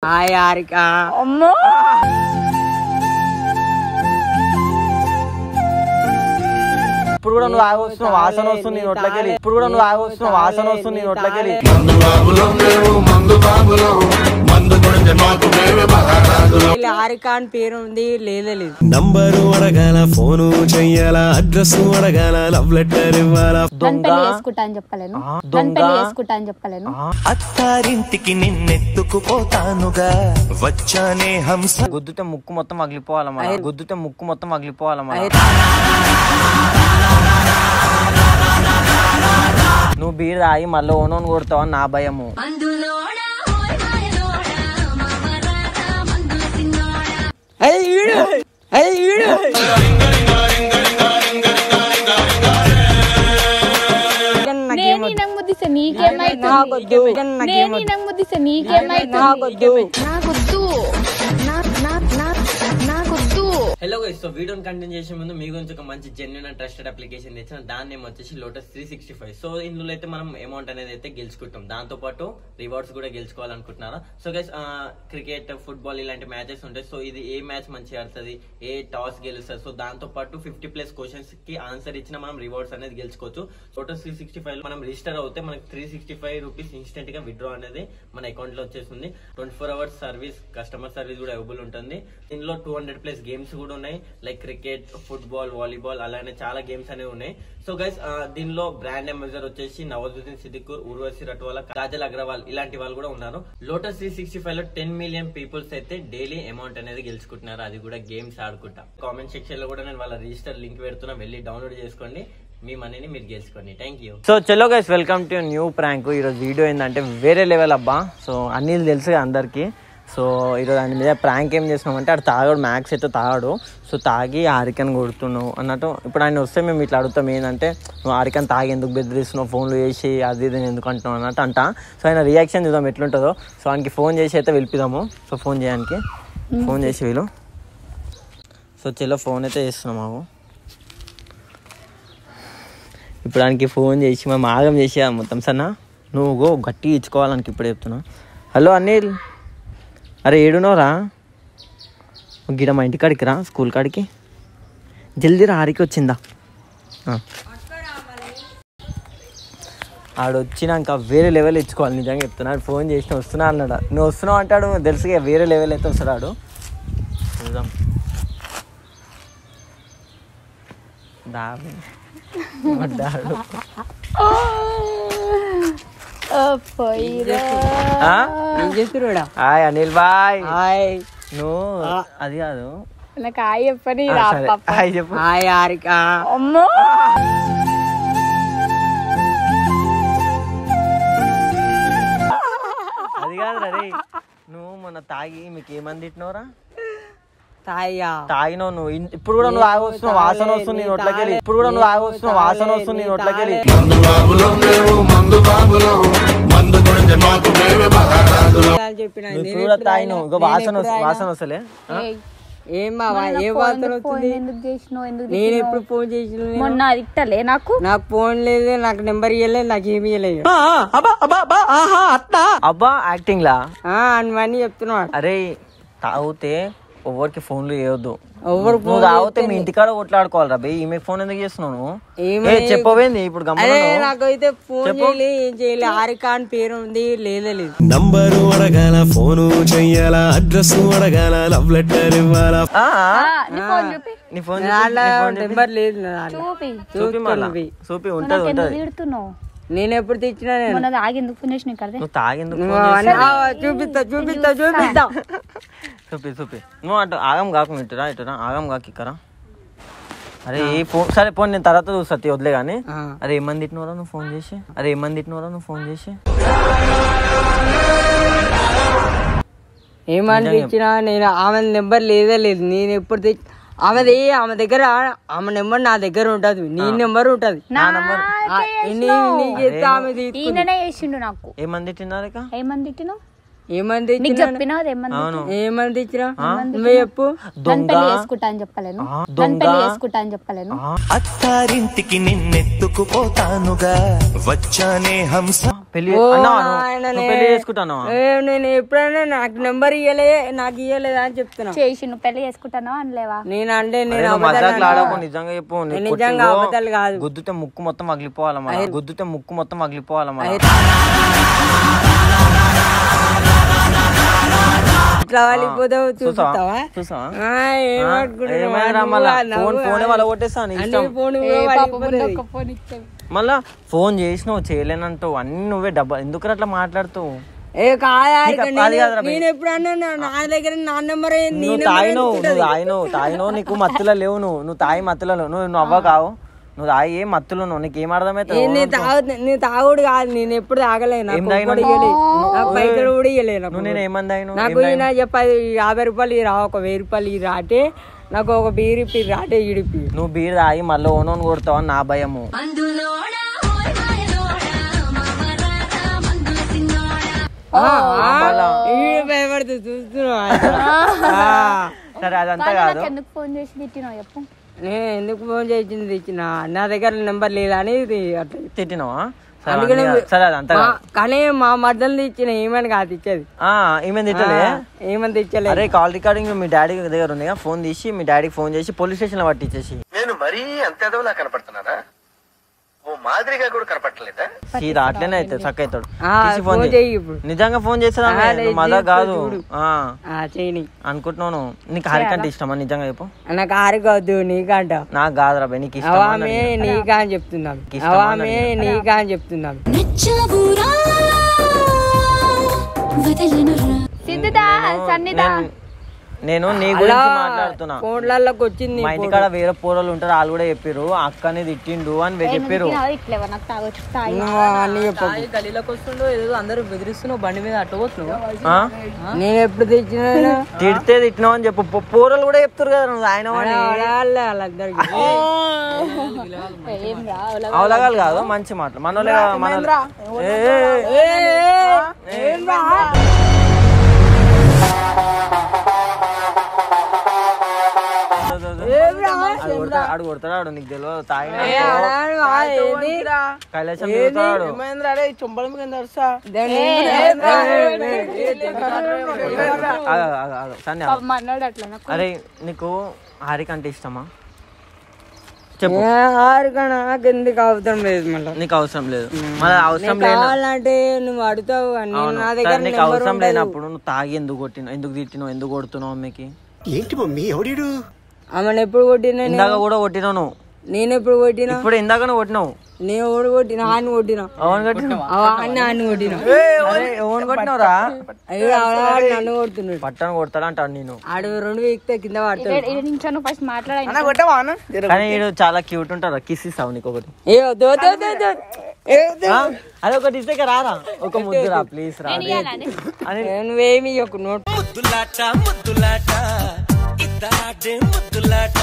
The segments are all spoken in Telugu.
హాయ్ హారిక అమ్మో ఇప్పుడు కూడా నువ్వు ఆగి వస్తున్నావు వాసన వస్తుంది నీ నోట్లకెళ్ళి ఇప్పుడు కూడా నువ్వు ఆగి వస్తున్నావు వాసన వస్తుంది నీ నోట్లకెళ్ళి మందు బాబులం మేము మందు బాబులం మందు కొడితే మాకు మేమే మహారాజులం హారిక అని పేరు ఉంది లేదే లేదు నంబరు అడగాల ఫోను చెయ్యాలా అడ్రస్ అడగాల లవ్ లెటర్ ఇవ్వాలా నన్ను దొంగ పెళ్లి చేసుకుంటా అని చెప్పలేను ఆ, నన్ను దొంగ. పెళ్లి చేసుకుంటా అని చెప్పలేను అత్తారింటికి నిన్నెత్తుకుపోతానుగా వచ్చానే హంస గుద్దుతే ముక్కు మొత్తం పగిలిపోవాలి మన గుద్దుతే ముక్కు మొత్తం పగిలిపోవాలి మన నువ్వు బీర్ తాగి మళ్ళీ ఓనోని కొడతావు అని నా భయము అది వీడు అది వీడు నేను నాకు ముద్దిస్తే నీకేమైతుంది నాకొద్దు నేను నాకు ముద్దిస్తే నీకేమైతుంది నాకొద్దు నాకొద్దు నాకు నాకు నాకు నాకొద్దు హలో గైస్ సో వీడియోని కంటిన్యూ చేసే ముందు మీ గురించి ఒక మంచి జెన్యున్ అండ్ ట్రస్టెడ్ అప్లికేషన్ తెచ్చిన దాని నేమ్ వచ్చేసి lotus three sixty five so ఇందులో అయితే మనం అమౌంట్ అనేది అయితే గెలుచుకుంటాం దాంతో పాటు రివార్డ్స్ కూడా గెలుచుకోవాలనుకుంటున్నారా సో గైస్ క్రికెట్ ఫుట్బాల్ ఇలాంటి మ్యాచెస్ ఉంటాయి సో ఇది ఏ మ్యాచ్ మంచిగా ఆడుతుంది ఏ టాస్ గెలుస్తుంది సో దాంతో పాటు ఫిఫ్టీ ప్లస్ క్వశ్చన్స్ కి ఆన్సర్ ఇచ్చిన మనం రివార్డ్స్ అనేది గెలుచుకోవచ్చు లోటస్ త్రీ సిక్స్టీ ఫైవ్ మనం రిజిస్టర్ అవుతే మనకి three sixty five rupees instant గా విత్డ్రా అనేది మన అకౌంట్ లో వచ్చేస్తుంది twenty four hours service customer service కూడా అవైలబుల్ ఉంటుంది దీనిలో టూ హండ్రెడ్ ప్లస్ గేమ్స్ కూడా ఉన్నాయి లైక్ క్రికెట్ ఫుట్బాల్ వాలీబాల్ అలానే చాలా గేమ్స్ అనేవి ఉన్నాయి సో గైస్ దీనిలో బ్రాండ్ అంబాసిడర్ వచ్చేసి నవాజుద్దీన్ సిద్దికూర్ ఉర్వశి రట్వాల కాజల్ అగ్రవాల్ ఇలాంటి వాళ్ళు కూడా ఉన్నారు లోటస్ త్రీ సిక్స్టీ ఫైవ్ లో టెన్ మిలియన్ పీపుల్స్ అయితే డైలీ అమౌంట్ అనేది గెలుచుకుంటున్నారు అది కూడా గేమ్స్ ఆడుకుంటా కామెంట్ సెక్షన్ లో కూడా నేను వాళ్ళ రిజిస్టర్ లింక్ పెడుతున్నా వెళ్ళి డౌన్లోడ్ చేసుకోండి మీ మనీని మీరు గెలుచుకోండి థ్యాంక్ యూ సో చలో guys welcome to new prank ఈరోజు వీడియో ఏంటంటే వేరే లెవెల్ అబ్బా సో అన్నీ తెలుసు కదా అందరికీ సో ఈరోజు దాని మీద ప్రాంక్ ఏం చేసినామంటే ఆడు తాగాడు మ్యాక్స్ అయితే తాగాడు సో తాగి ఆరికన్ కొడుతున్నావు అన్నట్టు ఇప్పుడు ఆయన వస్తే మేము ఇట్లా అడుగుతాం ఏంటంటే నువ్వు ఆరికన్ తాగి ఎందుకు బెదిరిస్తున్నావు ఫోన్లు చేసి అది ఇది నేను ఎందుకు అంటున్నావు అన్నట్టు అంట సో ఆయన రియాక్షన్ చూద్దాం ఎట్లుంటుందో సో ఆయనకి ఫోన్ చేసి అయితే పిలిపిదాము సో ఫోన్ చేయడానికి ఫోన్ చేసి వీళ్ళు సో చెల్లో ఫోన్ అయితే చేస్తున్నాం మాకు ఇప్పుడు ఆయనకి ఫోన్ చేసి మేము ఆగం చేసి మొత్తం సన్న నువ్వు గో గట్టి ఇచ్చుకోవాలనికి ఇప్పుడు చెప్తున్నా హలో అనిల్ అరే ఏడునోరా గిడ మా ఇంటి కాడికి రా స్కూల్ కాడికి జల్దీ రా ఆరికి వచ్చిందా ఆ. ఆడు వచ్చినాక వేరే లెవెల్ ఇచ్చుకోవాలి నిజంగా చెప్తున్నా ఆడు ఫోన్ చేసిన వస్తున్నా అన్నాడు నువ్వు వస్తున్నావు అంటాడు తెలుసు ఇక వేరే లెవెల్ అయితే వస్తాడు చూద్దాం దాబి పడ్డాడు పోయిరా ఆ? ఏం చేస్తున్నాడా హాయ్ అనిల్ బాయ్ హాయ్ నువ్వు అది కాదు నాకు ఆయి చెప్పని ఆ, రా సరే. పాప హాయ్ చెప్పు హాయ్ హారిక అమ్మో అది కాదు రే నువ్వు మొన్న తాగి మీకు ఏమని తిట్టినవరా తాయ్యా తాగినావు నువ్వు ఇన్- ఇప్పుడు కూడా నువ్వు ఆగి వస్తున్నావు వాసన వస్తుంది నీ నోట్లకెళ్ళి ఇప్పుడు కూడా నువ్వు ఆగి వస్తున్నావు వాసన వస్తుంది నీ నోట్లకెళ్ళి మందు బాబులం మేము మందు బాబులం మందు కొడితే మాకు మేమే మహారాజులం అని చెప్పిన నువ్వు నేను ఇప్పుడు కూడా ఎప్పుడు తాగినావు తాగినా? ఇక నేను వాసన ఎప్పుడు వస్తు- తాగినా? వాసన వస్తలే ఆ? ఏయ్, ఏం బావా మొన్న ఏ ఫోన్ వాసన ఫోన్ వస్తుంది ఎందుకు చేసినావు ఎందుకు నేను తిట్టినావు? ఎప్పుడు ఫోన్ చేసిన నేను? మొన్న అది ఇట్టలే నాకు నాకు ఫోన్ లేదు నాకు నెంబర్ ఇవ్వలేదు నాకు ఏమి ఇవ్వలేదు అబ్బా యాక్టింగ్ లా అని చెప్తున్నాడు అరే తాగితే ఎవరికి ఫోన్లు చేయొద్దు ఎవరు నువ్వు తాగితే మీ ఇంటికాడ కొట్లాడుకోవాలి రా బే ఈమె ఫోన్ ఎందుకు చేస్తున్నావు నువ్వు ఏమీ- ఏ, చెప్పవేంది ఇప్పుడు అదే గమ్మను నాకైతే ఫోన్ చేయలే ఏం చేయలే హారిక అని పేరు ఉంది లేదే లేదు నంబరు అడగాల ఫోను చెయ్యాలా అడ్రస్ అడగాల లవ్ లెటర్ ఇవ్వాలా ఆ, ఆ, నీ ఫోన్ చూపి నీ ఫోన్ నాలో నెంబర్ లేదు నా దాంట్లో. చూపి చూపి మళ్ళా చూపి ఉంటది నాకు ఎందుకు ఉంటది తిడుతున్నావు నేను ఎప్పుడు తెచ్చినా నేను మొన్న అది ఆగి ఎందుకు ఫోన్ చేసిన ఇక్కడ నువ్వు తాగేందుకు నువ్వు ఫోన్ అని- ఆ, చూపిస్తా చూపిస్తా చూపిస్తా చూపి చూపి నువ్వు అటు ఆగం కాకు ఇటురా ఇటురా ఆగం కాకు ఇక్కడ అరే ఏ ఫోన్ సరే ఫోన్ నేను తర్వాత చూస్తా తీ, వదిలే కానీ ఆ. అరే ఏమని తిట్టినవరా నువ్వు ఫోన్ చేసి అరే ఏమని తిట్టినవరా నువ్వు ఫోన్ చేసి ఏమని తెచ్చినా నేను ఆమె నెంబర్ లేదే లేదు నేను ఎప్పుడు తెచ్చి ఆమెది ఆమె దగ్గర ఆమె నెంబర్ నా దగ్గర ఉంటది నీ నెంబర్ ఉంటది నా నంబర్ ఆ, నీ నీకు చెప్తే ఆమె తీసుకుంది. ఈయననే చేసిండు నాకు ఏమని తిట్టినారు ఇక ఏమని తిట్టినావు ఏమని నీకు తెచ్చినా చెప్పినా అది ఏమని అవును ఏమని తెచ్చినా నువ్వే చెప్పు నన్ను దొంగ పెళ్లి చేసుకుంటా అని చెప్పలేను ఆ, నన్ను దొంగ పెళ్లి చేసుకుంటా అని చెప్పలేను అత్తారింటికి నిన్నెత్తుకుపోతానుగా వచ్చానే హంస పెళ్లి ఓ అన్నావా నువ్వు? నాయననే. నువ్వు పెళ్లి చేసుకుంటాను ఏ, నేను ఎప్పుడైనా నాకు నెంబర్ ఇయ్యలే నాకు ఇయ్యలేదా అని చెప్తున్నా చేసి నువ్వు పెళ్లి చేసుకుంటాను అనలేవా నేను అంటే నేను నువ్వు అబద్ధాలు మజాకులు అంటా. ఆడకు నిజంగా చెప్పు నీ నేను కొట్టి నిజంగా ఇగో, అబద్ధాలు కాదు. గుద్దుతే ముక్కు మొత్తం మగిలిపోవాలి మన గుద్దుతే ముక్కు మొత్తం మగిలిపోవాలి మన ఇట్లా వాళ్ళిపోతావు చూస్తావా చూసావా ఆ, ఏమనుకుంటున్నావు? ఏమైనా నువ్వు మళ్ళా ఆ నవ్వు ఫోన్ ఫోనే వాళ్ళ కొట్టేస్తా నీ అన్ని ఇష్టం ఫోన్ ఏ కూడా పాప ముందు వాళ్ళిపోతుంది. ఒక ఫోన్ ఇచ్చావు మళ్ళా ఫోన్ చేసినావు చేయలేనంటావు అన్ని నువ్వే డబ్బా ఎందుకు అట్లా మాట్లాడుతావు ఏ కాదా నీకు ఇక అది కాదురా నేను- నేను ఎప్పుడన్నా నా- నా దగ్గర నా నెంబర్ నువ్వు తాగినవు నువ్వు తాగినవు తాగినవు నీకు మత్తులో లేవు నువ్వు నువ్వు తాగి మత్తులో లేవు. నువ్వు నువ్వు అవ్వ కావు నువ్వు తాగి ఏం మత్తులో నువ్వు నీకు ఏం అర్థమవుతుంది నేను తాగు నేను తాగుడు కాదు నేను ఎప్పుడు తాగలే నాకు ఏం తాగినావు? ఒక్కడు ఇయ్యలే. నాకు పైసలు కూడా ఇయ్యలే నాకు. నువ్వు నేను ఏమని తాగినావు నాకు ఈయన చెప్పాలి యాభై రూపాయలు ఇరా ఒక వెయ్యి రూపాయలు ఇరా అంటే నాకు ఒక బీరు ఇప్పి రాటే ఇడిపి నువ్వు బీర్ తాగి మళ్ళీ ఓనోన్ కొడతావు అని నా భయము భయపడుతుంది చూస్తున్నావు సరే అదంతా కాదు నాకు ఎందుకు ఫోన్ చేసి తిట్టినావు చెప్పు నేను ఎందుకు ఫోన్ చేసింది ఇచ్చిన నా దగ్గర నెంబర్ లేదా అని ఇది అట్లా తిట్టినావా సరే అందుకనే అన్నీ కాదు. సరే అదంతా కాదు. మా- కానీ మా మద్దలు ఇచ్చిన ఏమని కాదు ఇచ్చేది ఆ, ఈమె తిట్టలే ఏమని ఇచ్చలేదు అరే కాల్ రికార్డింగ్ మీ డాడీ దగ్గర ఉంది ఫోన్ తీసి మీ డాడీకి ఫోన్ చేసి పోలీస్ స్టేషన్ లో పట్టించేసి నేను మరీ అంత ఎదవలా కనపడుతున్నానా ఓ మాదిరిగా కూడా కనపడలేదా సీదా అట్లనే అవుతుంది చక్క అవుతాడు ఆ, తీసి ఫోన్ ఫోన్ చేయి. చెయ్యి ఇప్పుడు. నిజంగా ఫోన్ చేస్తా ఆ, లేదు, మదా తీసుకో కాదు చూడు. ఆ, ఆ చేయని అనుకుంటున్నాను నీకు హరికంటే ఇష్టమా నిజంగా చెప్పు నాకు ఆరుకోవద్దు నీకంట నాకు కాదురా బే నీకు ఇష్టమా అని అవామే అడిగినా. నీకా అని చెప్తున్నాను ఇష్టమా అని అవామే నీకా అని చెప్తున్నాను సిద్ధిదా సన్నిధా నేను- నేను నీ గురించి మాట్లాడుతున్నా ఫోన్లలోకి వచ్చింది మా ఇంటికాడ వేరే పోరలు ఉంటారు వాళ్ళు కూడా చెప్పారు అక్కని తిట్టిండు అని వే- చెప్పారు ఇట్లేవా నాకు తాగొచ్చు తాగి నువ్వు అన్ని చెప్పకు. గలీలోకి వస్తుండో ఏదో అందరూ బెదిరిస్తున్నావు బండి మీద అట్ట పోతున్నావు ఆ? నేను ఎప్పుడు తెచ్చినా తిడితే తిట్టినావు అని చెప్పు పో- పోరలు కూడా చెప్తారు కదా నువ్వు ఆయన వాడిని వాళ్ళ వాళ్ళందరికి ఏం రా అలా అవలగాలు కాదు మంచి మాటలు మనోళ్ళే కదా, మనోళ్ళే. ఏ, ఏ, ఏ. ఆడు కొడతాడు, ఆడు కొడతాడు ఆడు నీకు తెలియదు తాగిన కైలాసం తిరుగుతాడు ఆగు, ఆగు, ఆగు. సన్ని ఆగు. మన్నాడు అట్లా నాకు అరే నీకు హారిక అంటే ఇష్టమా చెప్పు ఆరుకన్నా నాకు ఎందుకు అవసరం లేదు మళ్ళీ నీకు అవసరం లేదు మరి అవసరం నీకు లేదు కావాలంటే నువ్వు అడుగుతావు కానీ నేను అవును. నా సరే, దగ్గర నీకు నెంబర్ అవసరం ఉండదు. లేనప్పుడు నువ్వు తాగి ఎందుకు కొట్టినావు ఎందుకు తిట్టినావు ఎందుకు కొడుతున్నావు అమ్మకి ఏంటి మమ్మీ ఎవడీడు ఆమెను ఎప్పుడు కొట్టినా నేను? ఇందాక కూడా కొట్టినావు నువ్వు నేను ఎప్పుడు కొట్టినా ఇప్పుడు ఇందాక నువ్వు కొట్టినావు నేను ఎవడు కొట్టినా ఆయన కొట్టినా అవును కొట్టినావు అన్న ఆయన కొట్టినా అరే ఎవరు కొట్టినావురా అయ్యో ఆడవాడు నన్ను కొడుతున్నాడు పట్టణం కొడతాడు అంటాడు నేను ఆడు రెండు వీక్తే కింద పడతాడు ఇది నుంచి నువ్వు ఫస్ట్ మాట్లాడాను కానీ వీడు చాలా క్యూట్ ఉంటాడు కిస్ ఇస్తావు నీకు ఒకటి ఏ వద్దు, వద్దు, వద్దు, వద్దు. ఏ వద్దు. ఆ? అదే ఒకటి ఇస్తే ఇక రారా ఒక ముద్దు రా ప్లీజ్ రా అని ఏ నువ్వేమి ఒక నోట్ ముద్దులాట ముద్దులాట ఇద్దరాడే ముద్దులాట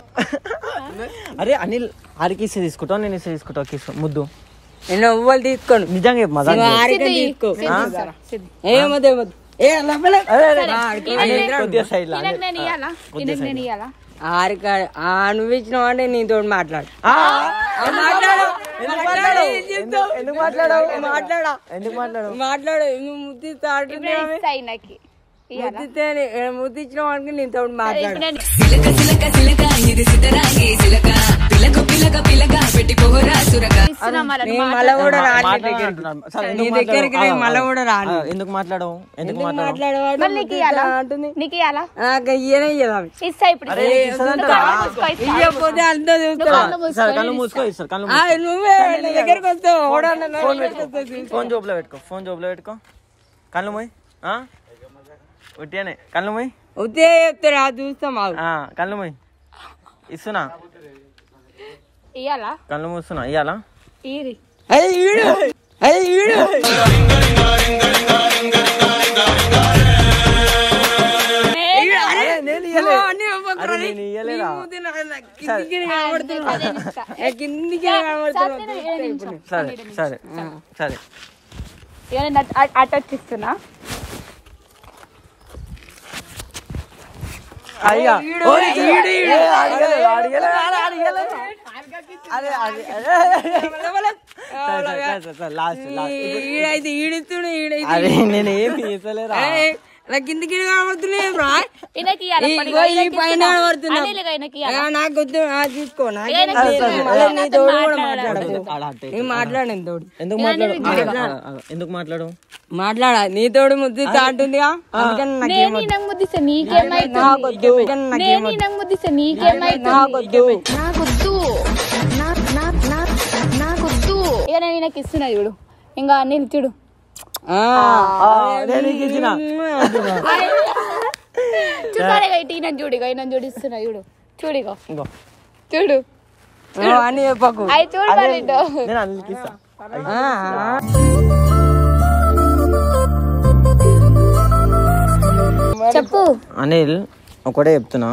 అరే అనిల్ ఆరి కిస్ తీసుకుంటావు నేను ఇస్తే తీసుకుంటావు కిస్ ముద్దు నేను ఎవ్వరు తీసుకోను నిజంగా చెప్పు మజాక్ నువ్వు చేయకు. ఆరికని తీసుకో సిద్ధి. ఏమొద్దు ఏమొద్దు ఏ లోపల అరే, అరే, అనిల్ కొద్దిగా సైడ్ లా ఈయనకు నేను ఇయ్యాలా ఈయనకు నేను ఇయ్యాలా ఆరిక ఆ నువ్వు ఇచ్చినావు అంటే నీతో మాట్లాడు ఆ, మాట్లాడు ఎందుకు మాట్లాడవు? ఎందుకు- ఎందుకు మాట్లాడవు మాట్లాడా ఎందుకు మాట్లాడవు మాట్లాడు నువ్వు ముద్దిస్తా అంటుంది ఆమె. ఇస్తా ఈయనకి ఇయ్యాలా ముద్దిస్తే నీ- ముద్దిచ్చినావు అంటే నీతో మాట్లాడు ఇప్పుడు నేను సిలక సిలక సిలక ఇది సితరాగి సిలక పిలక పిలక పిలక పెట్టి పోరా సురక ఇస్తున్నా మళ్ళీ నేను మళ్ళా కూడా రాను నీ మాట్లాడు దగ్గరికి. అంటున్నాను. సరే, నీ ఎందుకు దగ్గరికి మాట్లాడవు? నేను మళ్ళా కూడా రాను ఆ, ఎందుకు మాట్లాడవు ఎందుకు మాట్లాడవు మాట్లాడేవాడు మళ్ళీ నీకు ఇయ్యాలా ముద్దిస్తా అంటుంది నీకు ఇయ్యాలా నాకు ఇయ్యనే ఇయ్యదు ఆమె. ఇస్తా ఇప్పుడు అరే, ఇస్తా. ఇస్తుందంటారా? నువ్వు కళ్ళు మూసుకో, ఇస్తా. ఇయ్యకపోతే అంతా చూస్తా కళ్ళు మూసుకో, సరే కళ్ళు మూసుకో ఇస్తారు కళ్ళు ఆ, నువ్వే నా దగ్గరికి వస్తావు ఓడన్నా నా ఫోన్ దగ్గరికి పెట్టుకో వస్తావు. ఫోన్ జోబులో పెట్టుకో ఫోన్ జోబులో పెట్టుకో కళ్ళు మూయ్ ఆ? ఉట్టిగానే కళ్ళు మూయ్ ఉత్తే చెప్తారా చూస్తాం మాకు ఆ, కళ్ళు మూయ్ ఇస్తున్నా ఇయ్యాలా కళ్ళు మూస్తున్నా ఇయ్యాలా ఈరి అది వీడు అది వీడు నువ్వు అన్నీ ఒక్కొక్కరు అరే, నేను ఇయ్యలేదా? నీ ముందు నా- నా కిందికి కనబడుతున్నావు. ఏ, కిందికి కనబడుతున్నావు. సరే సరే సరే ఇక నేను అట్- అట్- అటు వచ్చిస్తున్నా అయ్యా ఓయ్, ఏ, అడగలేదు, అడగలేదు, అరే, అడగలేదు. అరే, అరే, అరే. లాస్ట్ ఈడైతే ఈడిస్తుడు ఈడైతే అరే నేను ఏం చేసలేరా ఏయ్, నా కింద కింద కనబడుతున్నాయి బ్రా ఈయనకి ఇయ్యాలి, ఈ- పని ఇగో ఈ ఈయనకి పైన ఇస్తున్నా. కనబడుతున్నా. అనిల్గా ఈయనకి ఇయ్యాలి. ఏ, నాకు వద్దు ఆ, తీసుకో నాకు ఈయనకి మళ్ళీ ఇస్తున్నా. నీ తోడు కూడా మాట్లాడాలి. మాట్లాడదు ఆడ అట్టే. నేను మాట్లాడాను తోడు ఎందుకు మాట్లాడు ఆగు, ఆగు, ఆగు. ఎందుకు మాట్లాడు మాట్లాడా నీ తోడు ముద్దు అంటుందిగా అందుకని నాకేం నేను ఈయనకు ముద్దిస్తే నీకేమైతుంది నాకొద్దు అందుకని నాకేం నేను ఈయనకు ముద్దిస్తే నీకేమైతుంది నాకొద్దు నాకొద్దు నాకొద్దు ఇక నేను ఈయనకి ఇస్తున్నా చూడు ఇంకా అనిల్ చూడు ఆ, నేను నీకు ఇచ్చిన. చూసాడు ఇక ఇటు ఈయన చూడు ఇక ఈయన చూడు ఇస్తున్నా చూడు చూడు ఇగో ఇంకో. చూడు నువ్వు అని చెప్పకు అవి చూడు మరి ఇటు. నేను అందుకు ఇస్తా ఆ, ఆ. చెప్పు అనిల్ ఒకటే చెప్తున్నా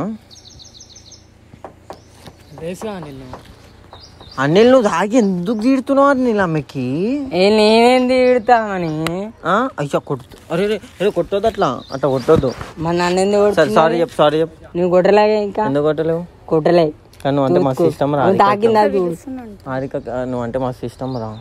అనిల్ నువ్వు తాగి ఎందుకు తీడుతున్నావు అనిల్ ఆమెకి ఏ నేనేం తిడతామని ఆ? అయ్యా కొట్టు అరే రే, అరే కొట్టొద్దు అట్లా అట్లా కొట్టొద్దు మా నన్ను ఎందుకు సరే సారీ చెప్పు సారీ చెప్పు నువ్వు కొట్టలేగా ఇంకా ఎందుకు కొట్టలేవు కొట్టలే కానీ నువ్వు అంటే మస్తు ఇష్టం రా నువ్వు తాకిందా చూడు హారిక నువ్వు అంటే మస్తు ఇష్టం రా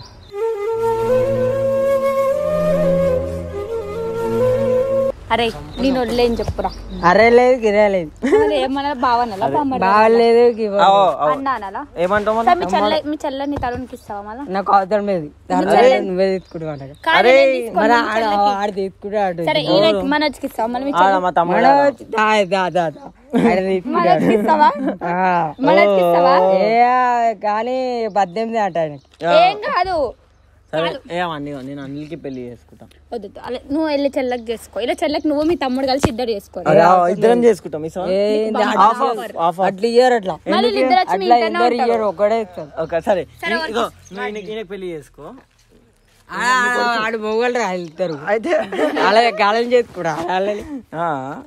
అరే నేను వదిలేని చెప్పురా అరే లేదు గిరే లేదు మరి ఏమన్నా బావనాలా బామ్మరా బాగలేదు గివ్వ- అన్నా అనాలా ఏమంటావు సార్ మీ చెల్ల మీ చెల్లని తరుణ్కి ఇస్తావా మళ్ళా నాకు అవసరం లేదు దాంట్లో నువ్వే తీసుకుంటా కానీ నేను తీసుకోను, మరి మీ ఆడ చెల్లెకి. ఆడ తీసుకుంటే ఆడు సరే ఈయన మనోజ్కి ఇస్తావా మళ్ళీ మీ ఆడ మా తమ్ముడు ఆడ. మనోజ్ దా, దా, దా, దా. ఆడ తీసుకుంటాడు. మనోజ్కి ఇస్తావా ఆ. మనోజ్కి ఇస్తావా ఏ కానీ పద్దెనిమిది అంట ఆయనకి. ఏం కాదు సరే ఏమని నేను అనిల్కి పెళ్లి చేసుకుంటా వద్దు వద్దు. అలా నువ్వు వెళ్ళి చెల్లకి చేసుకో ఇలా చెల్లకి నువ్వు మీ తమ్ముడు కలిసి ఇద్దరు చేసుకో అరే, ఆ, ఇద్దరం చేసుకుంటాం ఈ ఏ, ఇది అట్లా ఇయ్యరు. అట్లా ఇయ్యరు అట్లా మళ్ళీ ఇద్దరు వచ్చి మీ అట్లా ఇంట్లోనే ఇద్దరు ఉంటారు. ఇయ్యరు ఒకడే ఇస్తారు ఓకే సరే ఇగో నువ్వు ఈయనకి ఈయనకి పెళ్లి చేసుకో ఆడ- ఆడ మొగలు రా ఇస్తారు అయితే అలాగే గాలం చేసుకురా ఆ